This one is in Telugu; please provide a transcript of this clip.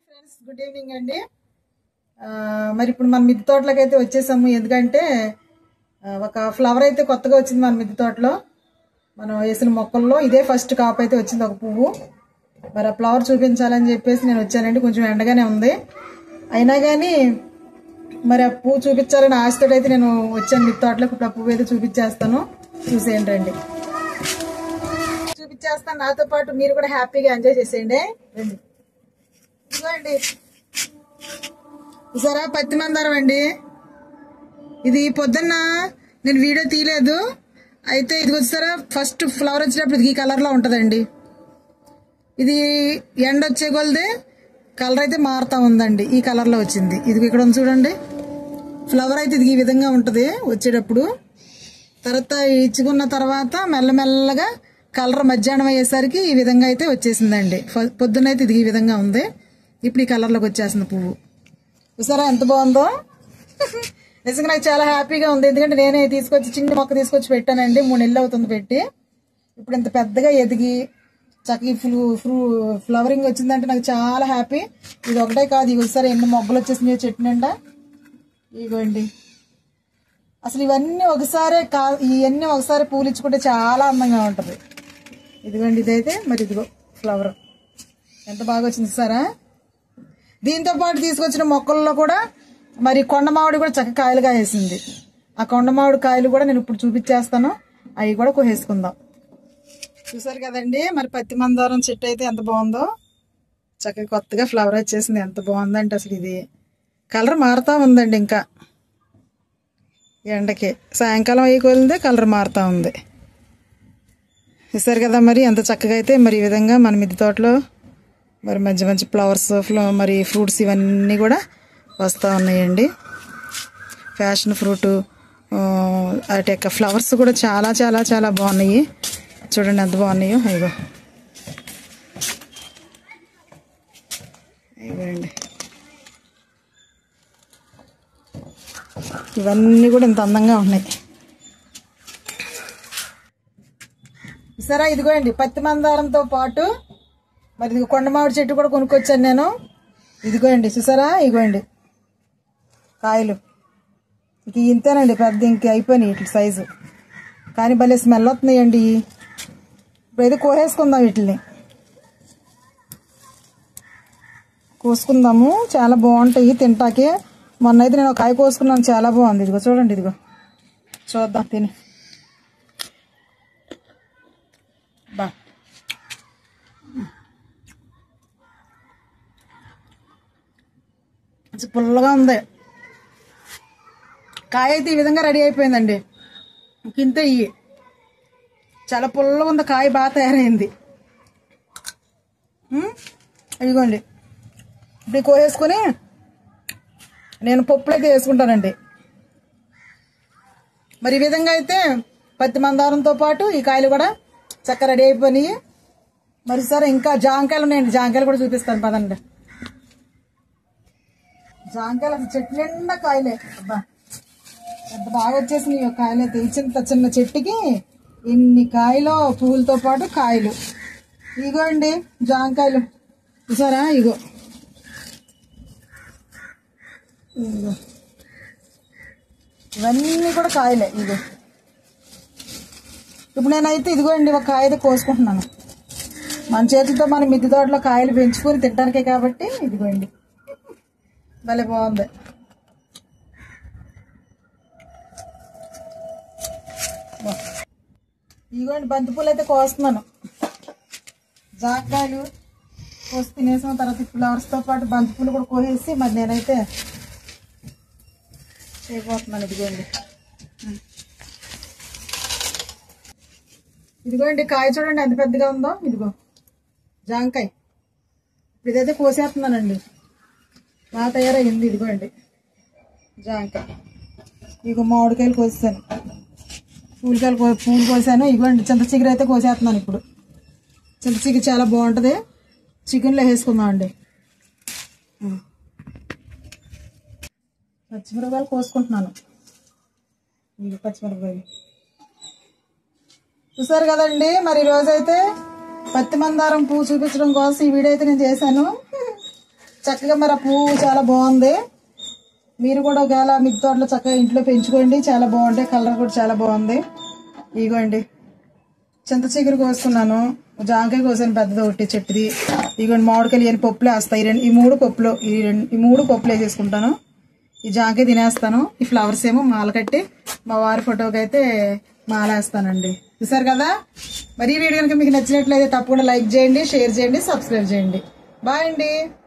ఫ్రెండ్స్ గుడ్ ఈవినింగ్ అండి ఆ, మరి ఇప్పుడు మన మిద్దె తోటలోకి అయితే వచ్చేసాము ఎందుకంటే ఆ, ఒక ఫ్లవర్ అయితే కొత్తగా వచ్చింది మన మిద్దె తోటలో మనం వేసిన మొక్కల్లో ఇదే ఫస్ట్ కాపు అయితే వచ్చింది ఒక పువ్వు మరి ఆ ఫ్లవర్ చూపించాలని చెప్పేసి నేను వచ్చానండి కొంచెం ఎండగానే ఉంది అయినా కానీ మరి ఆ పువ్వు చూపించాలని ఆశతో అయితే నేను వచ్చాను మిద్దె తోటలోకి ఇప్పుడు ఆ పువ్వు అయితే చూపించేస్తాను చూసేయండి రండి చూపించేస్తాను నాతో పాటు మీరు కూడా హ్యాపీగా ఎంజాయ్ చేసేయండి రండి ఇదిగోండి చూసారా పత్తి మందారం అండి ఇది పొద్దున్న నేను వీడియో తీయలేదు అయితే ఇది వచ్చారా ఫస్ట్ ఫ్లవర్ వచ్చినప్పుడు ఇది ఈ కలర్లో ఉంటుందండి ఇది ఎండ వచ్చే కొలదే కలర్ అయితే మారుతా ఉందండి ఈ కలర్లో వచ్చింది ఇది ఇక్కడ ఉంది చూడండి ఫ్లవర్ అయితే ఇది ఈ విధంగా ఉంటుంది వచ్చేటప్పుడు తర్వాత ఇచ్చుకున్న తర్వాత మెల్లమెల్లగా కలర్ మధ్యాహ్నం అయ్యేసరికి ఈ విధంగా అయితే వచ్చేసిందండి ఫ- పొద్దున్నైతే ఇది ఈ విధంగా ఉంది ఇప్పుడు ఈ కలర్లోకి వచ్చేసింది పువ్వు చూసారా ఎంత బాగుందో నిజంగా నాకు చాలా హ్యాపీగా ఉంది ఎందుకంటే నేనే తీసుకొచ్చి చిన్న మొక్క తీసుకొచ్చి పెట్టానండి మూడు నెలలు అవుతుంది పెట్టి ఇప్పుడు ఇంత పెద్దగా ఎదిగి చక్కగా ఫ్లూ ఫ్రూ ఫ్లవరింగ్ వచ్చిందంటే నాకు చాలా హ్యాపీ ఇది ఒకటే కాదు ఇవి ఒకసారి ఎన్ని మొగ్గలు వచ్చేసినాయో చెట్టు నిండా ఇగోండి అసలు ఇవన్నీ ఒకసారే కా ఇవన్నీ ఒకసారి పూలు ఇచ్చుకుంటే చాలా అందంగా ఉంటుంది ఇదిగోండి ఇదైతే మరి ఇదిగో ఫ్లవర్ ఎంత బాగా వచ్చింది సారా దీంతో పాటు తీసుకొచ్చిన మొక్కల్లో కూడా మరి కొండ మామిడి కూడా చక్కగా కాయలుగా వేసింది ఆ కొండ మామిడి కాయలు కూడా నేను ఇప్పుడు చూపించేస్తాను అవి కూడా కోసేసుకుందాం చూసారు కదండి మరి పత్తి మందారం చెట్టు అయితే ఎంత బాగుందో చక్కగా కొత్తగా ఫ్లవర్ వచ్చేసింది ఎంత బాగుందంటే అసలు ఇది కలర్ మారుతా ఉందండి ఇంకా ఎండకి సాయంకాలం అయ్యి కొలిదే కలర్ మారుతా ఉంది చూసారు కదా మరి ఎంత చక్కగా అయితే మరి ఈ విధంగా మన మిద్దె తోటలో మరి మంచి మంచి ఫ్లవర్స్ ఫ్లో మరి ఫ్రూట్స్ ఇవన్నీ కూడా వస్తూ ఉన్నాయండి ఫ్యాషన్ ఫ్రూట్ వాటి యొక్క ఫ్లవర్స్ కూడా చాలా చాలా చాలా బాగున్నాయి చూడండి ఎంత బాగున్నాయో అయ్యో ఇవ్వండి ఇవన్నీ కూడా ఇంత అందంగా ఉన్నాయి సరే ఇదిగోండి పత్తి మందారంతో పాటు మరి ఇది కొండ మామిడి చెట్టు కూడా కొనుక్కొచ్చాను నేను ఇదిగోండి చూసారా ఇదిగోండి కాయలు ఇక ఇంతేనండి పెద్ద ఇంక అయిపోయినాయి ఇట్ల సైజు కానీ భలే స్మెల్ వస్తున్నాయండి ఇప్పుడు అయితే కోసేసుకుందాం వీటిని కోసుకుందాము చాలా బాగుంటాయి తింటాకి మొన్న అయితే నేను ఒక కాయ కోసుకున్నాను చాలా బాగుంది ఇదిగో చూడండి ఇదిగో చూద్దాం తిని బా కొంచెం పుల్లగా ఉంది కాయ అయితే ఈ విధంగా రెడీ అయిపోయిందండి ఇంతే ఇవి చాలా పుల్లగా ఉంది కాయ బాగా తయారైంది ఉమ్, ఇదిగోండి ఇప్పుడు కోసేసుకొని నేను పప్పులు అయితే వేసుకుంటానండి మరి ఈ విధంగా అయితే పత్తి మందారంతో పాటు ఈ కాయలు కూడా చక్కగా రెడీ అయిపోయినాయి మరి సరే ఇంకా జాంకాయలు ఉన్నాయండి జాంకాయలు కూడా చూపిస్తాను పదండి జాంకాయలు అసలు చెట్టు నిండా కాయలే అబ్బా ఎంత బాగా వచ్చేసినాయి ఈ కాయలు అయితే ఇచ్చిన చిన్న చెట్టుకి ఇన్ని కాయలు పువ్వులతో పాటు కాయలు ఇగో అండి జాంకాయలు చూసారా ఇగో ఇగో ఇవన్నీ కూడా కాయలే ఇగో ఇప్పుడు నేనైతే ఇదిగోండి ఒక కాయ అయితే కోసుకుంటున్నాను మన చేతులతో మన మిద్దె తోటలో కాయలు పెంచుకొని తినడానికే కాబట్టి ఇదిగోండి భలే బాగుంది బా. ఇదిగోండి బంతిపూలు అయితే కోస్తున్నాను జాగ్గాయలు కోసి తినేసిన తర్వాత ఫ్లవర్స్తో పాటు బంతిపూలు కూడా కోసేసి మరి నేనైతే చేయబోతున్నాను ఇదిగోండి ఇదిగోండి కాయ చూడండి ఎంత పెద్దగా ఉందో ఇదిగో జాంకాయ ఇప్పుడు ఇదైతే కోసేస్తున్నానండి బాగా తయారయ్యింది ఇదిగోండి జాంకాయ ఇగో మామిడికాయలు కోసాను పూలకాయలు కో పూలు కోసాను ఇగోండి చింత చిగురు అయితే కోసేస్తున్నాను ఇప్పుడు చింత చిగురు చాలా బాగుంటుంది చికెన్లో వేసుకుందాం అండి పచ్చిమిరపకాయలు కోసుకుంటున్నాను ఇవి పచ్చిమిరపకాయలు చూసారు కదండి మరి ఈరోజు అయితే పత్తి మందారం పువ్వు చూపించడం కోసం ఈ వీడియో అయితే నేను చేశాను చక్కగా మరి ఆ పువ్వు చాలా బాగుంది మీరు కూడా ఒకవేళ మిద్దె తోటలో చక్కగా ఇంట్లో పెంచుకోండి చాలా బాగుంటాయి కలర్ కూడా చాలా బాగుంది ఇగోండి చింత చిగురు కోసుకున్నాను జాంకాయ కోసాను పెద్దది ఒకటి చెట్టుది ఇగోండి మామిడికాయలు ఇవన్నీ పప్పులు వేస్తాయి ఈ రెండు ఈ మూడు పప్పులు ఈ రెండు ఈ మూడు పప్పులు వేసేసుకుంటాను ఈ జాంకాయ తినేస్తాను ఈ ఫ్లవర్స్ ఏమో మాల కట్టి మా వారి ఫోటోకి అయితే మాల వేస్తానండి చూసారు కదా మరి ఈ వీడియో కనుక మీకు నచ్చినట్లయితే తప్పకుండా లైక్ చేయండి షేర్ చేయండి సబ్స్క్రైబ్ చేయండి బాయ్ అండి